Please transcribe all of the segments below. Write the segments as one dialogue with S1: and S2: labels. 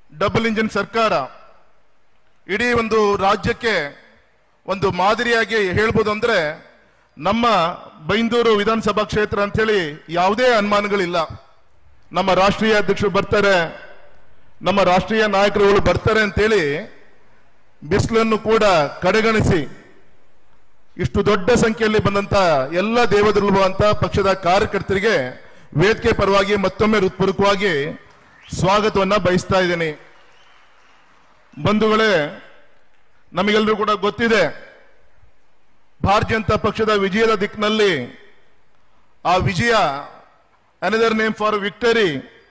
S1: Double engine ಸರ್ಕಾರ ಇಡೀ ಒಂದು ರಾಜ್ಯಕ್ಕೆ ಒಂದು ಮಾದರಿಯಾಗಿ ಹೇಳ್ಬೋದು ಅಂದ್ರೆ ನಮ್ಮ ಬೈಂದೂರು ವಿಧಾನಸಭಾ ಕ್ಷೇತ್ರ ಅಂತೇಳಿ ಯಾವುದೇ ಅನುಮಾನಗಳಿಲ್ಲ ನಮ್ಮ ರಾಷ್ಟ್ರೀಯ ಅಧ್ಯಕ್ಷರು ಬರ್ತಾರೆ ನಮ್ಮ ರಾಷ್ಟ್ರೀಯ ನಾಯಕರುಗಳು ಬರ್ತಾರೆ ಅಂತೇಳಿ ಬಿಸಿಲನ್ನು ಕೂಡ ಕಡೆಗಣಿಸಿ ಇಷ್ಟು ದೊಡ್ಡ ಸಂಖ್ಯೆಯಲ್ಲಿ ಬಂದಂತ ಎಲ್ಲ ದೇವದುರ್ಗ ಅಂತ ಪಕ್ಷದ ಕಾರ್ಯಕರ್ತರಿಗೆ ವೇದಿಕೆ ಪರವಾಗಿ ಮತ್ತೊಮ್ಮೆ ಹೃತ್ಪೂರ್ವಕವಾಗಿ ಸ್ವಾಗತವನ್ನ ಬಯಸ್ತಾ ಇದ್ದೀನಿ ಬಂಧುಗಳೇ ನಮಗೆಲ್ಲರೂ ಕೂಡ ಗೊತ್ತಿದೆ ಭಾರತೀಯ ಜನತಾ ಪಕ್ಷದ ವಿಜಯದ ದಿಕ್ಕಿನಲ್ಲಿ ಆ ವಿಜಯ another name for victory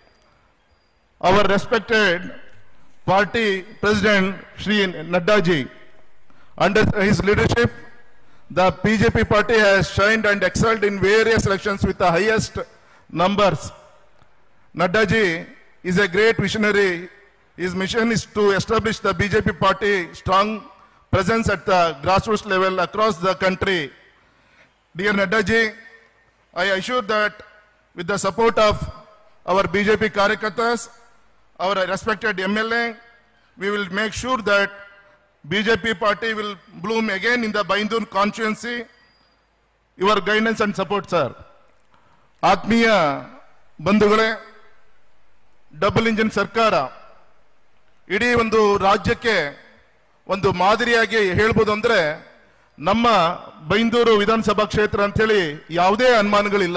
S1: our respected party president Shri Naddaji under his leadership the BJP party has shined and excelled in various elections with the highest numbers. Naddaji is a great visionary. His mission is to establish the BJP party strong presence at the grassroots level across the country. Dear Naddaji, I assure that with the support of our BJP Karyakartas, our respected MLA, we will make sure that BJP party will bloom again in the Baindur constituency. Your guidance and support, sir. ಆತ್ಮೀಯ ಬಂಧುಗಳೇ double engine ಸರ್ಕಾರ ಇಡೀ ಒಂದು ರಾಜ್ಯಕ್ಕೆ ಒಂದು ಮಾದರಿಯಾಗಿ ಹೇಳ್ಬೋದು ಅಂದ್ರೆ ನಮ್ಮ ಬೈಂದೂರು ವಿಧಾನಸಭಾ ಕ್ಷೇತ್ರ ಅಂತೇಳಿ ಯಾವುದೇ ಅನುಮಾನಗಳಿಲ್ಲ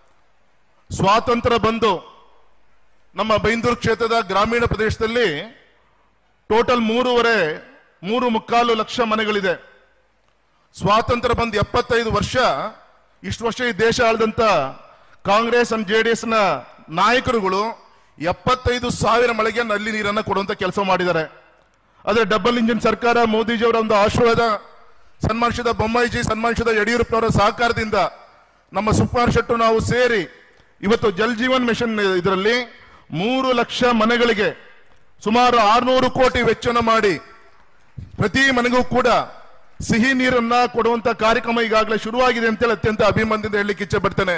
S1: ಸ್ವಾತಂತ್ರ್ಯ ಬಂದು ನಮ್ಮ ಬೈಂದೂರು ಕ್ಷೇತ್ರದ ಗ್ರಾಮೀಣ ಪ್ರದೇಶದಲ್ಲಿ ಟೋಟಲ್ ಮೂರುವರೆ ಮೂರು ಮುಕ್ಕಾಲು ಲಕ್ಷ ಮನೆಗಳಿದೆ ಸ್ವಾತಂತ್ರ್ಯ ಬಂದು ಎಪ್ಪತ್ತೈದು ವರ್ಷ ಇಷ್ಟು ವರ್ಷ ಈ ದೇಶ ಆಳಿದಂತ Congress and J D S ನ ನಾಯಕರುಗಳು ಎಪ್ಪತ್ತೈದು ಸಾವಿರ ಮಳೆಗೆ ನಲ್ಲಿ ನೀರನ್ನ ಕೊಡುವಂತ ಕೆಲಸ ಮಾಡಿದ್ದಾರೆ ಆದ್ರೆ ಡಬಲ್ ಇಂಜಿನ್ ಸರ್ಕಾರ ಮೋದಿಜಿಯವರ ಒಂದು ಆಶೀರ್ವಾದ ಸನ್ಮಾನಿಸಿದ ಬೊಮ್ಮಾಯಿಜಿ ಸನ್ಮಾನಿಸಿದ ಯಡಿಯೂರಪ್ಪನವರ ಸಹಕಾರದಿಂದ ನಮ್ಮ ಸುಕುಮಾರ್ ಶೆಟ್ಟು ನಾವು ಸೇರಿ ಇವತ್ತು ಜಲ್ ಜೀವನ್ ಮಿಷನ್ ಇದರಲ್ಲಿ ಮೂರು ಲಕ್ಷ ಮನೆಗಳಿಗೆ ಸುಮಾರು ಆರ್ನೂರು ಕೋಟಿ ವೆಚ್ಚನ ಮಾಡಿ ಪ್ರತಿ ಮನೆಗೂ ಕೂಡ ಸಿಹಿ ನೀರನ್ನ ಕೊಡುವಂತ ಕಾರ್ಯಕ್ರಮ ಈಗಾಗಲೇ ಶುರುವಾಗಿದೆ ಅಂತೇಳಿ ಅತ್ಯಂತ ಅಭಿಮಾನದಿಂದ ಹೇಳಲಿಕ್ಕೆ ಇಚ್ಛೆ ಪಡ್ತೇನೆ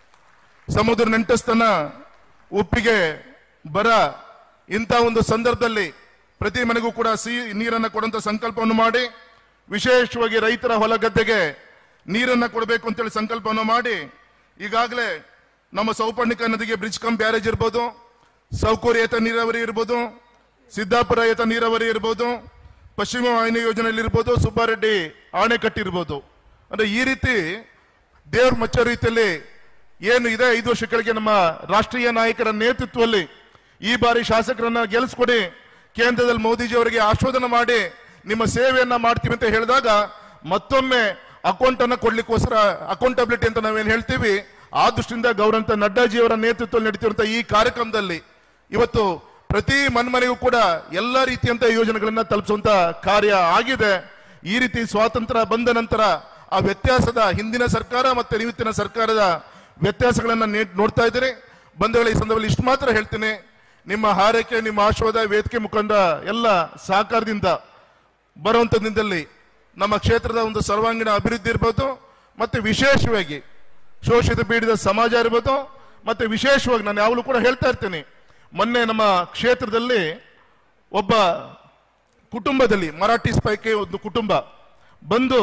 S1: ಸಮುದ್ರ ನೆಂಟಸ್ತನ ಉಪ್ಪಿಗೆ ಬರ ಇಂಥ ಒಂದು ಸಂದರ್ಭದಲ್ಲಿ ಪ್ರತಿ ಮನೆಗೂ ಕೂಡ ಸಿಹಿ ನೀರನ್ನ ಕೊಡುವಂತ ಸಂಕಲ್ಪವನ್ನು ಮಾಡಿ ವಿಶೇಷವಾಗಿ ರೈತರ ಹೊಲ ಗದ್ದೆಗೆ ನೀರನ್ನ ಕೊಡಬೇಕು ಅಂತೇಳಿ ಸಂಕಲ್ಪವನ್ನು ಮಾಡಿ ಈಗಾಗಲೇ ನಮ್ಮ ಸೌಪರ್ಣಿಕ ನದಿಗೆ ಬ್ರಿಡ್ಜ್ ಕಮ್ ಬ್ಯಾರೇಜ್ ಇರ್ಬೋದು ಸೌಕೂರು ಏತ ನೀರಾವರಿ ಇರ್ಬೋದು ಸಿದ್ದಾಪುರ ಏತ ನೀರಾವರಿ ಇರ್ಬೋದು ಪಶ್ಚಿಮ ವಾಹಿನಿ ಯೋಜನೆಯಲ್ಲಿ ಇರ್ಬೋದು ಸುಬ್ಬಾರೆಡ್ಡಿ ಆಣೆಕಟ್ಟು ಇರ್ಬೋದು ಅಂದ್ರೆ ಈ ರೀತಿ ದೇವ್ರ ಮಚ್ಚ ರೀತಿಯಲ್ಲಿ ಏನು ಇದೆ ಐದು ವರ್ಷ ಕೆಳಗೆ ನಮ್ಮ ರಾಷ್ಟ್ರೀಯ ನಾಯಕರ ನೇತೃತ್ವದಲ್ಲಿ ಈ ಬಾರಿ ಶಾಸಕರನ್ನ ಗೆಲ್ಲಿಸ್ಕೊಡಿ ಕೇಂದ್ರದಲ್ಲಿ ಮೋದಿಜಿ ಅವರಿಗೆ ಆಶೋಧನ ಮಾಡಿ ನಿಮ್ಮ ಸೇವೆಯನ್ನ ಮಾಡ್ತೀವಿ ಅಂತ ಹೇಳಿದಾಗ ಮತ್ತೊಮ್ಮೆ ಅಕೌಂಟ್ ಅನ್ನ ಕೊಡ್ಲಿಕ್ಕೋಸ್ಕರ ಅಕೌಂಟಬಿಲಿಟಿ ಅಂತ ನಾವೇನ್ ಹೇಳ್ತೀವಿ ಆ ದೃಷ್ಟಿಯಿಂದ ಗೌರಂತ ನಡ್ಡಾಜಿ ಅವರ ನೇತೃತ್ವದಲ್ಲಿ ನಡೀತಿರುವಂತ ಈ ಕಾರ್ಯಕ್ರಮದಲ್ಲಿ ಇವತ್ತು ಪ್ರತಿ ಮನ್ಮನೆಗೂ ಕೂಡ ಎಲ್ಲ ರೀತಿಯಂತ ಯೋಜನೆಗಳನ್ನ ತಲುಪಿಸುವಂತ ಕಾರ್ಯ ಆಗಿದೆ ಈ ರೀತಿ ಸ್ವಾತಂತ್ರ್ಯ ಬಂದ ನಂತರ ಆ ವ್ಯತ್ಯಾಸದ ಹಿಂದಿನ ಸರ್ಕಾರ ಮತ್ತೆ ಇವತ್ತಿನ ಸರ್ಕಾರದ ವ್ಯತ್ಯಾಸಗಳನ್ನ ನೇ- ನೋಡ್ತಾ ಇದ್ದೀರಿ ಬಂಧುಗಳ ಈ ಸಂದರ್ಭದಲ್ಲಿ ಇಷ್ಟು ಮಾತ್ರ ಹೇಳ್ತೀನಿ ನಿಮ್ಮ ಹಾರೈಕೆ ನಿಮ್ಮ ಆಶೀರ್ವಾದ ವೇದಿಕೆ ಮುಖಂಡ ಎಲ್ಲ ಸಹಕಾರದಿಂದ ಬರುವಂತ ದಿನದಲ್ಲಿ ನಮ್ಮ ಕ್ಷೇತ್ರದ ಒಂದು ಸರ್ವಾಂಗೀಣ ಅಭಿವೃದ್ಧಿ ಇರ್ಬೋದು ಮತ್ತೆ ವಿಶೇಷವಾಗಿ ಶೋಷಿತ ಪೀಡಿತ ಸಮಾಜ ಇರ್ಬೋದು ಮತ್ತೆ ವಿಶೇಷವಾಗಿ ನಾನು ಯಾವಾಗಲೂ ಕೂಡ ಹೇಳ್ತಾ ಇರ್ತೀನಿ ಮೊನ್ನೆ ನಮ್ಮ ಕ್ಷೇತ್ರದಲ್ಲಿ ಒಬ್ಬ ಕುಟುಂಬದಲ್ಲಿ ಮರಾಠೀಸ್ ಪೈಕಿ ಒಂದು ಕುಟುಂಬ ಬಂದು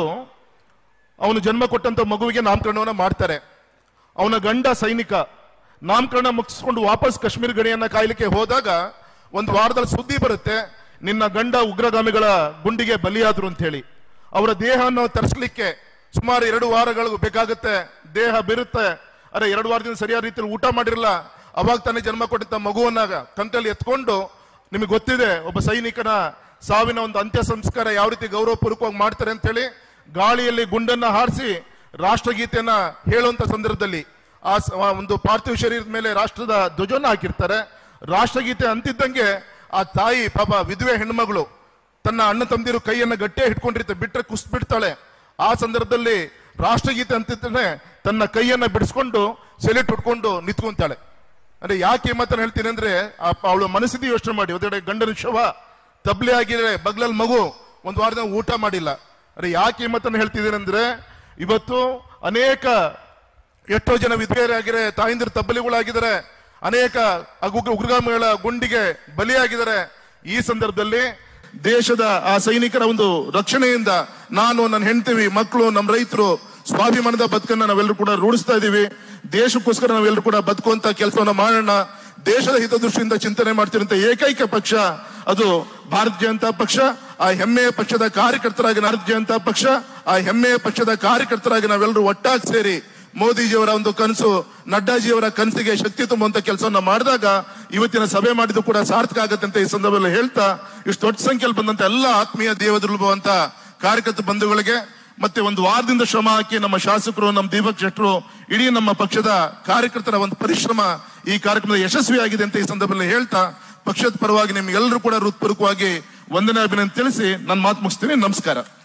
S1: ಅವನು ಜನ್ಮ ಕೊಟ್ಟಂತ ಮಗುವಿಗೆ ನಾಮಕರಣವನ್ನ ಮಾಡ್ತಾರೆ ಅವನ ಗಂಡ ಸೈನಿಕ ನಾಮಕರಣ ಮುಗಿಸ್ಕೊಂಡು ವಾಪಸ್ ಕಾಶ್ಮೀರ ಗಡಿಯನ್ನ ಕಾಯ್ಲಿಕ್ಕೆ ಹೋದಾಗ ಒಂದು ವಾರದಲ್ಲಿ ಸುದ್ದಿ ಬರುತ್ತೆ ನಿನ್ನ ಗಂಡ ಉಗ್ರಗಾಮಿಗಳ ಗುಂಡಿಗೆ ಬಲಿಯಾದ್ರು ಅಂತ ಹೇಳಿ ಅವರ ದೇಹವನ್ನು ತರಿಸ್ಲಿಕ್ಕೆ ಸುಮಾರು ಎರಡು ವಾರಗಳು ಬೇಕಾಗುತ್ತೆ ದೇಹ ಬಿರುತ್ತೆ ಅರೆ ಎರಡು ವಾರದಿಂದ ಸರಿಯಾದ ರೀತಿಯಲ್ಲಿ ಊಟ ಮಾಡಿರಲ್ಲ ಅವಾಗ ತಾನೇ ಜನ್ಮ ಕೊಟ್ಟಂತ ಮಗುವನ್ನ ಕಂಕಲ್ಲಿ ಎತ್ಕೊಂಡು ನಿಮಗೆ ಗೊತ್ತಿದೆ ಒಬ್ಬ ಸೈನಿಕನ ಸಾವಿನ ಒಂದು ಅಂತ್ಯ ಸಂಸ್ಕಾರ ಯಾವ ರೀತಿ ಗೌರವಪೂರ್ವಕವಾಗಿ ಮಾಡ್ತಾರೆ ಅಂತ ಹೇಳಿ ಗಾಳಿಯಲ್ಲಿ ಗುಂಡನ್ನ ಹಾರಿಸಿ ರಾಷ್ಟ್ರಗೀತೆಯನ್ನ ಹೇಳುವಂತ ಸಂದರ್ಭದಲ್ಲಿ ಆ ಸ- ಆ ಒಂದು ಪಾರ್ಥಿವ ಶರೀರದ ಮೇಲೆ ರಾಷ್ಟ್ರದ ಧ್ವಜವನ್ನು ಹಾಕಿರ್ತಾರೆ ರಾಷ್ಟ್ರಗೀತೆ ಅಂತಿದ್ದಂಗೆ ಆ ತಾಯಿ ಪಾಪ ವಿಧವೆ ಹೆಣ್ಮಗಳು ತನ್ನ ಅಣ್ಣ ತಮ್ಮದಿರು ಕೈಯನ್ನ ಗಟ್ಟಿಯಾಗಿ ಹಿಡ್ಕೊಂಡಿರ್ತಾರೆ ಬಿಟ್ರೆ ಕುಸ್ ಬಿಡ್ತಾಳೆ ಆ ಸಂದರ್ಭದಲ್ಲಿ ರಾಷ್ಟ್ರಗೀತೆ ಅಂತಿದ್ದಾನೆ ತನ್ನ ಕೈಯನ್ನ ಬಿಡಿಸ್ಕೊಂಡು ಸೆಲೆಟ್ ಹೊಡ್ಕೊಂಡು ನಿಂತ್ಕೊಂತಾಳೆ ಅಂದ್ರೆ ಯಾಕೆ ಈ ಮಾತನ್ನ ಹೇಳ್ತೀನಿ ಅಂದ್ರೆ ಅವಳು ಮನಸ್ಥಿತಿ ಯೋಚನೆ ಮಾಡಿ ಒಂದೆಡೆ ಗಂಡನ ಶವ ತಬ್ಲಿ ಆಗಿದೆ ಬಗ್ಲಲ್ ಮಗು ಒಂದು ವಾರದ ಊಟ ಮಾಡಿಲ್ಲ ಅಂದ್ರೆ ಯಾಕೆ ಈ ಮಾತನ್ನ ಹೇಳ್ತಿದ್ದೀನಿ ಅಂದ್ರೆ ಇವತ್ತು ಅನೇಕ ಎಷ್ಟೋ ಜನ ವಿಧವೆಯರಾಗಿದ್ದಾರೆ ತಾಯಿಂದಿರು ತಬ್ಬಲಿಗಳಾಗಿದ್ದಾರೆ ಅನೇಕ ಉಗ್ರ- ಉಗ್ರಗಾಮಿಗಳ ಗುಂಡಿಗೆ ಬಲಿಯಾಗಿದ್ದಾರೆ ಈ ಸಂದರ್ಭದಲ್ಲಿ ದೇಶದ ಆ ಸೈನಿಕರ ಒಂದು ರಕ್ಷಣೆಯಿಂದ ನಾನು ನನ್ನ ಹೆಂಡತಿವಿ ಮಕ್ಕಳು ನಮ್ಮ ರೈತರು ಸ್ವಾಭಿಮಾನದ ಬದುಕನ್ನ ನಾವೆಲ್ಲರೂ ಕೂಡ ರೂಢಿಸ್ತಾ ಇದೀವಿ ದೇಶಕ್ಕೋಸ್ಕರ ನಾವೆಲ್ಲರೂ ಕೂಡ ಬದುಕುವಂತ ಕೆಲಸವನ್ನ ಮಾಡೋಣ ದೇಶದ ಹಿತದೃಷ್ಟಿಯಿಂದ ಚಿಂತನೆ ಮಾಡ್ತಿರುವಂತ ಏಕೈಕ ಪಕ್ಷ ಅದು ಭಾರತೀಯ ಜನತಾ ಪಕ್ಷ ಆ ಹೆಮ್ಮೆಯ ಪಕ್ಷದ ಕಾರ್ಯಕರ್ತರಾಗಿ ಭಾರತೀಯ ಜನತಾ ಪಕ್ಷ ಆ ಹೆಮ್ಮೆಯ ಪಕ್ಷದ ಕಾರ್ಯಕರ್ತರಾಗಿ ನಾವೆಲ್ಲರೂ ಒಟ್ಟಾಗಿ ಸೇರಿ ಮೋದಿಜಿಯವರ ಒಂದು ಕನಸು ನಡ್ಡಾಜಿಯವರ ಕನಸಿಗೆ ಶಕ್ತಿ ತುಂಬುವಂತ ಕೆಲಸವನ್ನ ಮಾಡಿದಾಗ ಇವತ್ತಿನ ಸಭೆ ಮಾಡಿದ್ದು ಕೂಡ ಸಾರ್ಥಕ ಆಗತ್ತೆ ಅಂತ ಈ ಸಂದರ್ಭದಲ್ಲಿ ಹೇಳ್ತಾ ಇಷ್ಟು ದೊಡ್ಡ ಸಂಖ್ಯೆಯಲ್ಲಿ ಬಂದಂತ ಎಲ್ಲ ಆತ್ಮೀಯ ದೇವದುರ್ಬುವಂತ ಕಾರ್ಯಕರ್ತ ಬಂಧುಗಳಿಗೆ ಮತ್ತೆ ಒಂದು ವಾರದಿಂದ ಶ್ರಮ ಹಾಕಿ ನಮ್ಮ ಶಾಸಕರು ನಮ್ಮ ದೀಪಕ್ ಶೆಟ್ಟರು ಇಡೀ ನಮ್ಮ ಪಕ್ಷದ ಕಾರ್ಯಕರ್ತರ ಒಂದು ಪರಿಶ್ರಮ ಈ ಕಾರ್ಯಕ್ರಮದ ಯಶಸ್ವಿಯಾಗಿದೆ ಅಂತ ಈ ಸಂದರ್ಭದಲ್ಲಿ ಹೇಳ್ತಾ ಪಕ್ಷದ ಪರವಾಗಿ ನಿಮ್ಗೆಲ್ಲರೂ ಕೂಡ ಹೃತ್ಪೂರ್ವಕವಾಗಿ ವಂದನೆ ಅಭಿನಂದನೆ ತಿಳಿಸಿ ನನ್ನ ಮಾತು ಮುಗಿಸ್ತೀನಿ ನಮಸ್ಕಾರ